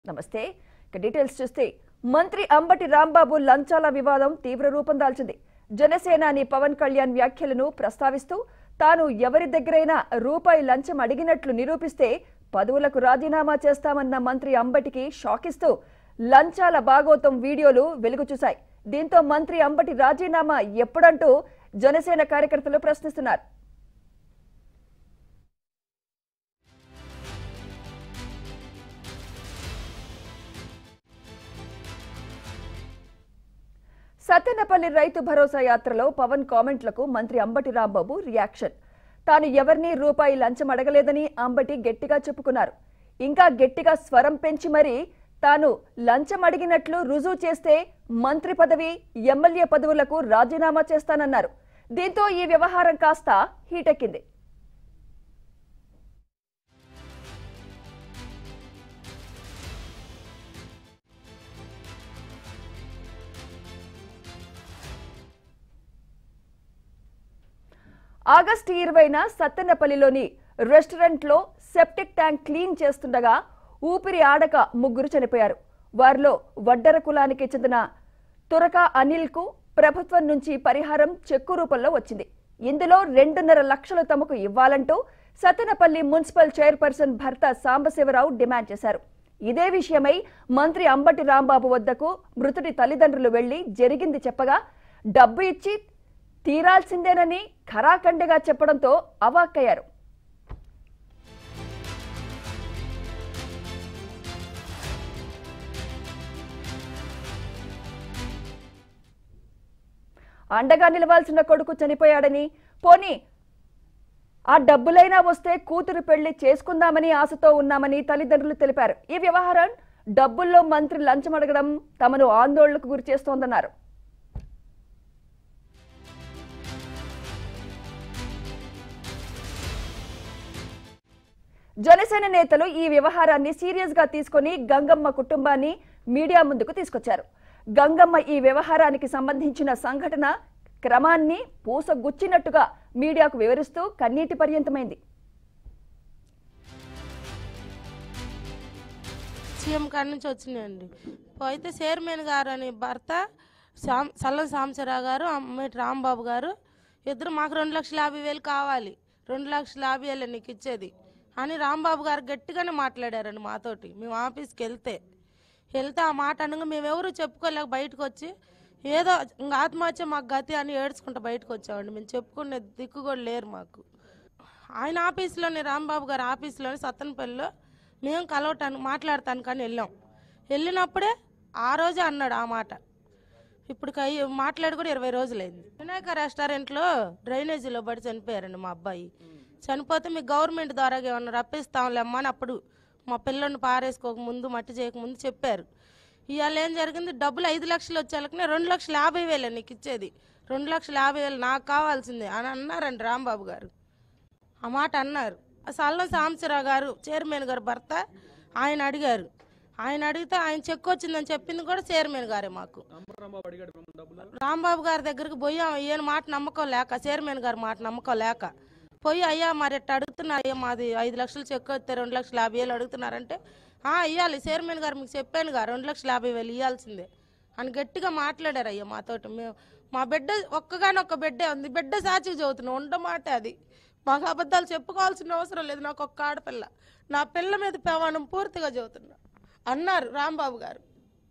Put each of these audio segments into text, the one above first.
నమస్తే ఇక డీటెయిల్స్ చూస్తే మంత్రి అంబటి రాంబాబు లంచాల వివాదం తీవ్ర రూపం దాల్చింది జనసేనాని పవన్ కళ్యాణ్ వ్యాఖ్యలను ప్రస్తావిస్తూ తాను ఎవరి దగ్గరైనా రూపాయి లంచం అడిగినట్లు నిరూపిస్తే పదవులకు రాజీనామా చేస్తామన్న మంత్రి అంబటికి షాక్ ఇస్తూ లంచాల బాగోతం వీడియోలు వెలుగు చూశాయి దీంతో మంత్రి అంబటి రాజీనామా ఎప్పుడంటూ జనసేన కార్యకర్తలు ప్రశ్నిస్తున్నారు సత్తెనపల్లి రైతు భరోసా యాత్రలో పవన్ కామెంట్లకు మంత్రి అంబటి రాంబాబు రియాక్షన్ తాను ఎవరినీ రూపాయి లంచం అడగలేదని అంబటి గట్టిగా చెప్పుకున్నారు ఇంకా గట్టిగా స్వరం పెంచి మరీ తాను లంచం అడిగినట్లు రుజువు చేస్తే మంత్రి పదవి ఎమ్మెల్యే పదవులకు రాజీనామా చేస్తానన్నారు దీంతో ఈ వ్యవహారం కాస్త హీటెక్కింది ఆగస్టు ఇరవైన సత్తెనపల్లిలోని రెస్టారెంట్లో సెప్టిక్ ట్యాంక్ క్లీన్ చేస్తుండగా ఊపిరి ఆడక ముగ్గురు చనిపోయారు వారిలో వడ్డర కులానికి చెందిన తురక అనిల్కు ప్రభుత్వం నుంచి పరిహారం చెక్కు రూపంలో వచ్చింది ఇందులో రెండున్నర లక్షలు తమకు ఇవ్వాలంటూ సత్తెనపల్లి మున్సిపల్ చైర్పర్సన్ భర్త సాంబశివరావు డిమాండ్ చేశారు ఇదే విషయమై మంత్రి అంబటి రాంబాబు వద్దకు మృతుడి తల్లిదండ్రులు వెళ్లి జరిగింది చెప్పగా డబ్బు ఇచ్చి తీరాల్సిందేనని ఖరాఖండిగా చెప్పడంతో అవాక్కయ్యారు అండగా నిలవాల్సిన కొడుకు చనిపోయాడని పోనీ ఆ డబ్బులైనా వస్తే కూతురు పెళ్లి చేసుకుందామని ఆశతో ఉన్నామని తల్లిదండ్రులు తెలిపారు ఈ వ్యవహారం డబ్బుల్లో మంత్రి లంచం అడగడం తమను ఆందోళనకు గురి చేస్తోందన్నారు జనసేన నేతలు ఈ వ్యవహారాన్ని సీరియస్ గా తీసుకొని గంగమ్మ కుటుంబాన్ని మీడియా ముందుకు తీసుకొచ్చారు గంగమ్మ ఈ వ్యవహారానికి సంబంధించిన సంఘటన క్రమాన్ని పూసగుచ్చినట్టుగా మీడియాకు వివరిస్తూ కన్నీటి పర్యంతమైంది సీఎం కాడ నుంచి వచ్చినాయండి పోయితే చైర్మన్ గారు అని భర్త సాం సల్లం సాంబశివరావు గారు అమ్మటి రాంబాబు గారు ఇద్దరు మాకు రెండు లక్షల యాభై వేలు కావాలి రెండు లక్షల యాభై వేలు నీకు ఇచ్చేది అని రాంబాబు గారు గట్టిగానే మాట్లాడారండి మాతోటి మేము ఆఫీస్కి వెళ్తే వెళ్తే ఆ మాట అనగా మేము ఎవరు చెప్పుకోలేక బయటకు వచ్చి ఏదో ఇంకా ఆత్మహత్య మాకు గతి అని ఏడ్చుకుంటూ బయటకు వచ్చామండి మేము చెప్పుకునే దిక్కు కూడా లేరు మాకు ఆయన ఆఫీస్లోని రాంబాబు గారి ఆఫీస్లోని సత్తనపల్లిలో మేము కలవటానికి మాట్లాడటానికి కానీ వెళ్ళాం వెళ్ళినప్పుడే ఆ రోజే అన్నాడు ఆ మాట ఇప్పుడు కై- మాట్లాడి కూడా ఇరవై రోజులైంది వినాయక రెస్టారెంట్లో డ్రైనేజీలో పడి చనిపోయారండి మా అబ్బాయి చనిపోతే మీకు గవర్నమెంట్ ద్వారా ఏమన్నా రప్పిస్తాంలేమ్మా అని అప్పుడు మా పిల్లల్ని పారేసుకోక ముందు మట్టి చేయక ముందు చెప్పారు ఇవాళ ఏం జరిగింది డబ్బులు ఐదు లక్షలు వచ్చేళ్ళకనే రెండు లక్షల యాభై వేలే నీకు ఇచ్చేది రెండు లక్షల యాభై వేలు నాకు కావాల్సిందే అని అన్నారండి రాంబాబు గారు ఆ మాట అన్నారు సల్లం సాంబశివరావు గారు చైర్మన్ గారు భర్త ఆయన అడిగారు ఆయన అడిగితే ఆయన చెక్ వచ్చిందని చెప్పింది కూడా చైర్మన్ గారే మాకు రాంబాబు అడిగాడు మిమ్మల్ని డబ్బులు రాంబాబు గారి దగ్గరికి పోయాం ఈయన మాట నమ్మకం లేక చైర్మన్ గారి మాట నమ్మకం లేక పోయి అయ్యా మరి ఎట్ట అడుగుతున్నారు అయ్యా మాది ఐదు లక్షలు చెక్ వస్తే రెండు లక్షల యాభై వేలు అడుగుతున్నారంటే "ఆ, ఇవ్వాలి చైర్మన్ గారు మీకు చెప్పానుగా రెండు లక్షల యాభై వేలు ఇవ్వాల్సిందే అని గట్టిగా మాట్లాడారు అయ్యా మాతోటి మేము మా బిడ్డ ఒక్కగానొక్క బిడ్డే ఉంది బిడ్డ సాక్షికి చదువుతున్నాం ఉండ మాట అది మాకు అబద్ధాలు చెప్పుకోవాల్సిన అవసరం లేదు నాకు ఒక్క ఆడపిల్ల నా పిల్ల మీద ప్రమాణం పూర్తిగా చదువుతున్నా అన్నారు రాంబాబు గారు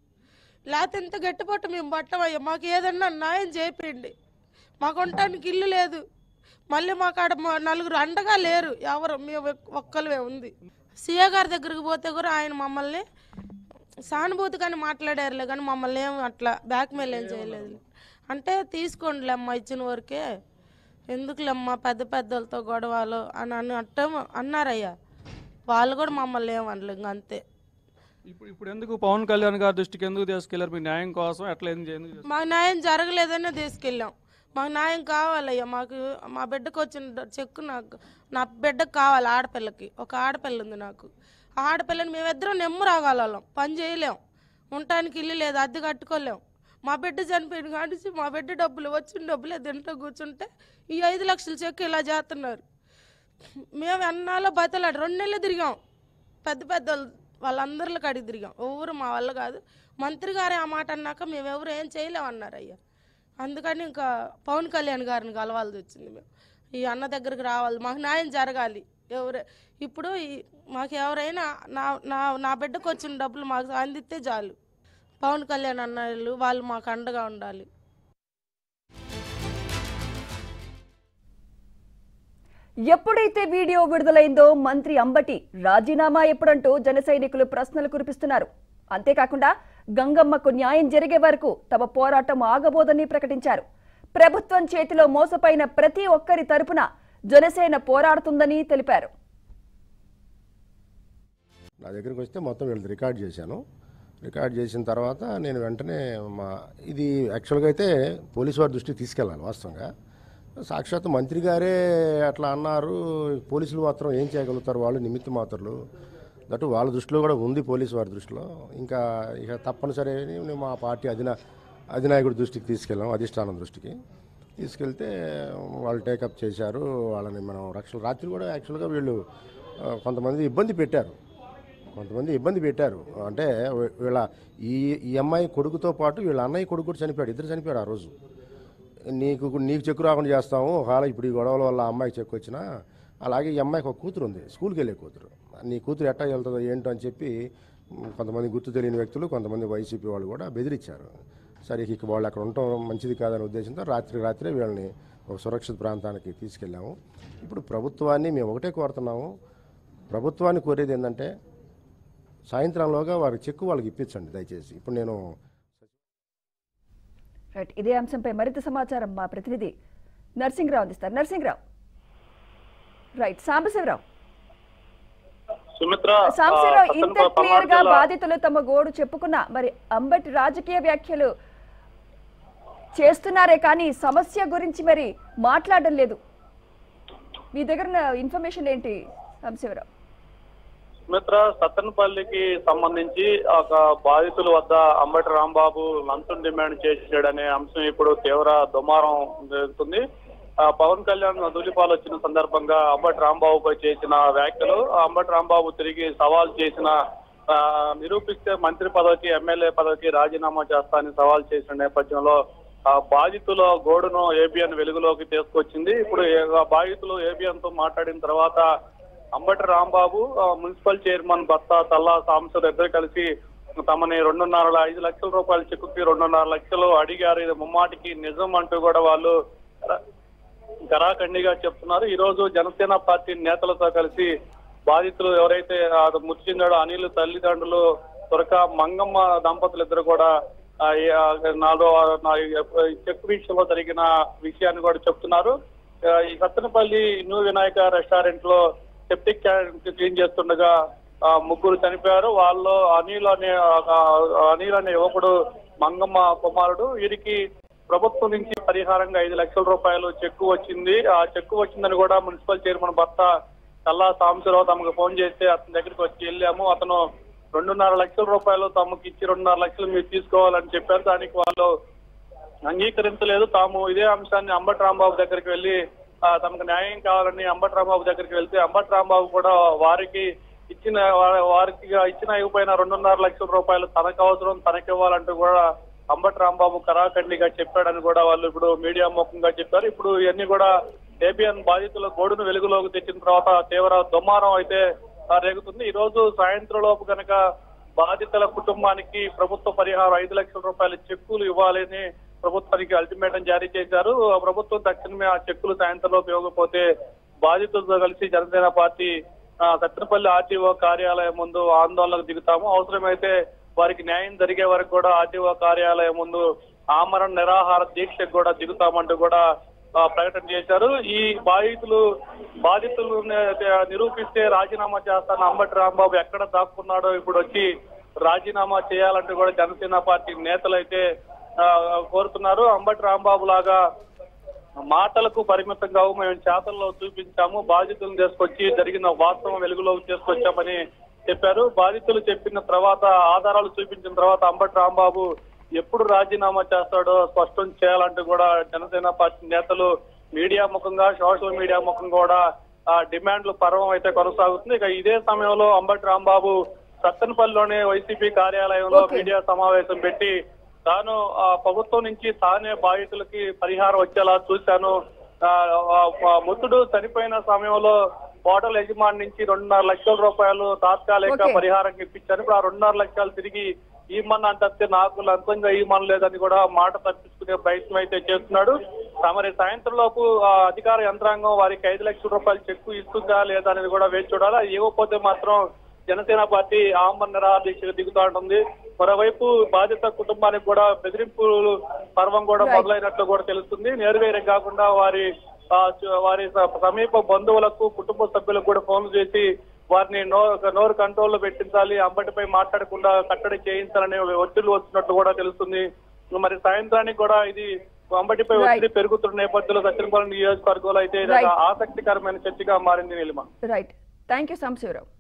లేకపోతే ఇంత గట్టిపట్టు మేము పట్టమయ్యా మాకు ఏదన్నా న్యాయం చేయండి మాకు ఉండటానికి ఇల్లు లేదు మళ్ళీ మాకు ఆడ మా నలుగురు అండగా లేరు ఎవరు మేము ఒక్కలమే ఉంది సీఏ గారి దగ్గరికి పోతే కూడా ఆయన మమ్మల్ని సానుభూతిగానే మాట్లాడారులే కానీ మమ్మల్ని ఏం అట్లా బ్యాక్మెయిల్ ఏం చేయలేదు అంటే తీసుకోండిలేమ్మా ఇచ్చిన వరకే ఎందుకులేమ్మా పెద్ద పెద్దలతో గొడవలు అని అని అట్ట అన్నారయ్యా వాళ్ళు కూడా మమ్మల్ని ఏమనలేదు ఇంక అంతే ఇప్పుడు ఇప్పుడు ఎందుకు పవన్ కళ్యాణ్ గారి దృష్టికి ఎందుకు తీసుకెళ్లారు మీ న్యాయం కోసం ఎట్లా ఎందుకు ఎందుకు చేస్తున్నారు? మాకు న్యాయం జరగలేదనే తీసుకెళ్ళాం మాకు న్యాయం కావాలయ్యా మాకు మా బిడ్డకు వచ్చిన డ- చెక్కు నాకు నా బిడ్డకు కావాలి ఆడపిల్లకి ఒక ఆడపిల్ల ఉంది నాకు ఆ ఆడపిల్లని మేమిద్దరం నెమ్ము రాగలం పని చేయలేం ఉండటానికి ఇల్లు లేదు అద్దె కట్టుకోలేం మా బిడ్డ చనిపోయిన కాడిచి మా బిడ్డ డబ్బులు వచ్చిన డబ్బులే తింటూ కూర్చుంటే ఈ ఐదు లక్షల చెక్కు ఇలా చేస్తున్నారు మేము ఎన్నాలో బతలాడు రెండు నెలలు తిరిగాం పెద్ద పెద్ద వాళ్ళందరిలో కడిగి తిరిగాం ఎవరు మా వల్ల కాదు మంత్రి గారే ఆ మాట అన్నాక మేము ఎవరు ఏం చేయలేమన్నారు అయ్యా అందుకని ఇంకా పవన్ కళ్యాణ్ గారిని కలవాల్సి వచ్చింది మేము ఈ అన్న దగ్గరికి రావాలి మాకు న్యాయం జరగాలి ఎవరు ఇప్పుడు ఈ- మాకు ఎవరైనా నా నా నా బిడ్డకు వచ్చిన డబ్బులు మాకు అందిస్తే చాలు పవన్ కళ్యాణ్ అన్నలు వాళ్ళు మాకు అండగా ఉండాలి ఎప్పుడైతే వీడియో విడుదలైందో మంత్రి అంబటి రాజీనామా ఎప్పుడంటూ జన సైనికులు ప్రశ్నలు కురిపిస్తున్నారు అంతేకాకుండా గంగమ్మకు న్యాయం జరిగే వరకు తమ పోరాటం ఆగబోదని ప్రకటించారు ప్రభుత్వం చేతిలో మోసపోయిన ప్రతి ఒక్కరి తరపున జనసేన పోరాడుతుందని తెలిపారు నా దగ్గరికి వస్తే మొత్తం వీళ్ళది రికార్డ్ చేశాను రికార్డ్ చేసిన తర్వాత నేను వెంటనే మా ఇది యాక్చువల్గా అయితే పోలీసు వారి దృష్టికి తీసుకెళ్ళాలి వాస్తవంగా సాక్షాత్ మంత్రి గారే అట్లా అన్నారు పోలీసులు మాత్రం ఏం చేయగలుగుతారు వాళ్ళు నిమిత్త మాత్రలు దట్టు వాళ్ళ దృష్టిలో కూడా ఉంది పోలీసు వారి దృష్టిలో ఇంకా ఇక తప్పనిసరి అని నేను మా పార్టీ అధినా అధినాయకుడి దృష్టికి తీసుకెళ్ళాం అధిష్టానం దృష్టికి తీసుకెళ్తే వాళ్ళు టేకప్ చేశారు వాళ్ళని మనం రక్షణ రాత్రి కూడా యాక్చువల్గా వీళ్ళు ఆ, కొంతమంది ఇబ్బంది పెట్టారు కొంతమంది ఇబ్బంది పెట్టారు అంటే వీ- వీళ్ళ ఈ ఈ అమ్మాయి కొడుకుతో పాటు వీళ్ళ అన్నయ్య కొడుకు కూడా చనిపోయాడు ఇద్దరు చనిపోయాడు ఆ రోజు నీకు నీకు చెక్కు రాకుండా చేస్తాము ఒకవేళ ఇప్పుడు ఈ గొడవల వల్ల ఆ అమ్మాయికి చెక్కు వచ్చినా అలాగే ఈ అమ్మాయికి ఒక కూతురు ఉంది స్కూల్కి వెళ్ళే కూతురు నీ కూతురు ఎట్టా వెళ్తుందో ఏంటో అని చెప్పి మ్, కొంతమంది గుర్తు తెలియని వ్యక్తులు కొంతమంది వైసీపీ వాళ్ళు కూడా బెదిరించారు సరే ఇక వాళ్ళు అక్కడ ఉండటం మంచిది కాదనే ఉద్దేశంతో రాత్రి రాత్రే వీళ్ళని ఒక సురక్షిత ప్రాంతానికి తీసుకెళ్ళాము ఇప్పుడు ప్రభుత్వాన్ని మేము ఒకటే కోరుతున్నాము ప్రభుత్వాన్ని కోరేది ఏంటంటే సాయంత్రంలోగా వారి చెక్కు వాళ్ళకి ఇప్పించండి దయచేసి ఇప్పుడు నేను రైట్ ఇదే అంశంపై మరింత సమాచారం మా ప్రతినిధి నర్సింగ్రావు అందిస్తారు నర్సింగ్రావు రైట్ సాంబశివరావు సుమిత్ర సాంబశివరావు ఆ, ఇంత పత్తనపల్లి క్లియర్ గా జిల్లా- బాధితులు తమ గోడు చెప్పుకున్నా మరి అంబటి రాజకీయ వ్యాఖ్యలు చేస్తున్నారే కానీ సమస్య గురించి మరి మాట్లాడడం లేదు మీ దగ్గర ఉన్న ఇన్ఫర్మేషన్ ఏంటి సాంబశివరావు సుమిత్ర సత్తెనపల్లికి సంబంధించి ఒక బాధితుల వద్ద అంబటి రాంబాబు లంచం డిమాండ్ చేసాడనే అంశం ఇప్పుడు తీవ్ర దుమారం జరుగుతుంది ఆ, పవన్ కళ్యాణ్ ధూళిపాలు వచ్చిన సందర్భంగా అంబటి రాంబాబుపై చేసిన వ్యాఖ్యలు ఆ అంబటి రాంబాబు తిరిగి సవాల్ చేసిన ఆ, నిరూపిస్తే మంత్రి పదవికి ఎమ్మెల్యే పదవికి రాజీనామా చేస్తానని సవాల్ చేసిన నేపథ్యంలో ఆ బాధితుల గోడును ఏబిఎన్ వెలుగులోకి తీసుకొచ్చింది ఇప్పుడు ఏ- ఆ బాధితులు ఏబిఎన్ తో మాట్లాడిన తర్వాత అంబటి రాంబాబు ఆ, మున్సిపల్ చైర్మన్ భర్త తల్లా సాంసద్ ఇద్దరు కలిసి తమని రెండున్నర ఐదు లక్షల రూపాయల చెక్కుకి రెండున్నర లక్షలు అడిగారు ఇది ముమ్మాటికి నిజం అంటూ కూడా వాళ్ళు గరాఖండిగా చెప్తున్నారు ఈ రోజు జనసేన పార్టీ నేతలతో కలిసి బాధితులు ఎవరైతే ఆ మృతి చెందాడో అనిల్ తల్లిదండ్రులు త్వరక మంగమ్మ దంపతులు ఇద్దరు కూడా ఆ, ఈ, ఆ, నాలుగో నా- ఈ చెక్ విషయంలో జరిగిన విషయాన్ని కూడా చెప్తున్నారు ఆ, ఈ సత్తెనపల్లి న్యూ వినాయక రెస్టారెంట్ లో సెప్టిక్ ట్యాంక్ క్లీన్ చేస్తుండగా ఆ, ముగ్గురు చనిపోయారు వాళ్ళు అనిల్ అనే ఆ, అనిల్ అనే యువకుడు మంగమ్మ కుమారుడు వీరికి ప్రభుత్వం నుంచి పరిహారంగా ఐదు లక్షల రూపాయలు చెక్కు వచ్చింది ఆ చెక్కు వచ్చిందని కూడా మున్సిపల్ చైర్మన్ భర్త కల్లా సాంబశివరావు తమకు ఫోన్ చేస్తే అతని దగ్గరికి వచ్చి వెళ్ళాము అతను రెండున్నర లక్షల రూపాయలు తమకు ఇచ్చి రెండున్నర లక్షలు మీరు తీసుకోవాలని చెప్పారు దానికి వాళ్ళు అంగీకరించలేదు తాము ఇదే అంశాన్ని అంబటి రాంబాబు దగ్గరికి వెళ్ళి ఆ, తమకు న్యాయం కావాలని అంబటి రాంబాబు దగ్గరికి వెళ్తే అంబటి రాంబాబు కూడా వారికి ఇచ్చిన వా- వారికి ఇచ్చిన ఇవ్వపోయిన రెండున్నర లక్షల రూపాయలు తనకు అవసరం తనకి ఇవ్వాలంటూ కూడా అంబటి రాంబాబు కరాఖండిగా చెప్పాడని కూడా వాళ్ళు ఇప్పుడు మీడియా ముఖంగా చెప్పారు ఇప్పుడు ఇవన్నీ కూడా ఏబిఎన్ బాధితుల గోడును వెలుగులోకి తెచ్చిన తర్వాత తీవ్ర దుమారం అయితే ఆ, రేగుతుంది ఈ రోజు సాయంత్రం లోపు కనుక బాధితుల కుటుంబానికి ప్రభుత్వ పరిహారం ఐదు లక్షల రూపాయల చెక్కులు ఇవ్వాలని ప్రభుత్వానికి అల్టిమేటం జారీ చేశారు ఆ ప్రభుత్వం తక్షణమే ఆ చెక్కులు సాయంత్రంలోపు ఇవ్వకపోతే బాధితులతో కలిసి జనసేన పార్టీ ఆ, సత్తెనపల్లి ఆర్టీఓ కార్యాలయం ముందు ఆందోళనకు దిగుతాము అవసరమైతే వారికి న్యాయం జరిగే వరకు కూడా ఆర్టీఓ కార్యాలయం ముందు ఆమరణ నిరాహార దీక్షకు కూడా దిగుతామంటూ కూడా ఆ, ప్రకటన చేశారు ఈ బాధితులు బాధితులు నిరూపిస్తే రాజీనామా చేస్తాను అంబటి రాంబాబు ఎక్కడ దాక్కున్నాడో ఇప్పుడు వచ్చి రాజీనామా చేయాలంటూ కూడా జనసేన పార్టీ నేతలైతే ఆ, కోరుతున్నారు అంబటి రాంబాబు లాగా మాటలకు పరిమితం కావు మేము చేతల్లో చూపించాము బాధితులను తీసుకొచ్చి జరిగిన వాస్తవం వెలుగులోకి తీసుకొచ్చామని చెప్పారు బాధితులు చెప్పిన తర్వాత ఆధారాలు చూపించిన తర్వాత అంబటి రాంబాబు ఎప్పుడు రాజీనామా చేస్తాడో స్పష్టం చేయాలంటూ కూడా జనసేన పార్టీ నేతలు మీడియా ముఖంగా సోషల్ మీడియా ముఖంగా కూడా ఆ డిమాండ్లు పర్వం అయితే కొనసాగుతుంది ఇక ఇదే సమయంలో అంబటి రాంబాబు సత్తెనపల్లిలోని వైసీపీ కార్యాలయంలో Okay. మీడియా సమావేశం పెట్టి తాను ఆ, ప్రభుత్వం నుంచి తానే బాధితులకి పరిహారం వచ్చేలా చూశాను ఆ, ఆ, ఆ, మృతుడు చనిపోయిన సమయంలో హోటల్ యజమాని నుంచి రెండున్నర లక్షల రూపాయలు తాత్కాలిక Okay. పరిహారం ఇప్పించాను ఇప్పుడు ఆ రెండున్నర లక్షలు తిరిగి ఇమ్మని అంటే నాకు లంచంగా ఇమ్మనలేదని కూడా మాట తప్పించుకునే ప్రయత్నం అయితే చేస్తున్నాడు మరి సాయంత్రం లోపు ఆ, అధికార యంత్రాంగం వారికి ఐదు లక్షల రూపాయలు చెక్కు ఇస్తుందా లేదా అనేది కూడా వేచి చూడాలి అది ఇవ్వకపోతే మాత్రం జనసేన పార్టీ ఆమరణ నిరాహార దీక్షకు దిగుతా ఉంటుంది మరోవైపు బాధిత కుటుంబానికి కూడా బెదిరింపులు పర్వం కూడా Right. మొదలైనట్లు కూడా తెలుస్తుంది నేరుగా ఈయన కాకుండా వారి ఆ, చ- వారి స- సమీప బంధువులకు కుటుంబ సభ్యులకు కూడా ఫోన్లు చేసి వారిని నో నోరు కంట్రోల్లో పెట్టించాలి అంబటిపై మాట్లాడకుండా కట్టడి చేయించాలనే ఒత్తిళ్లు వస్తున్నట్లు కూడా తెలుస్తుంది మరి సాయంత్రానికి కూడా ఇది అంబటిపై Right. ఒత్తిడి పెరుగుతున్న నేపథ్యంలో సత్యనపల్లి నియోజకవర్గంలో అయితే ఇది ఒక Right. ఆసక్తికరమైన చర్చగా మారింది Neelima right thank you Sambasivarao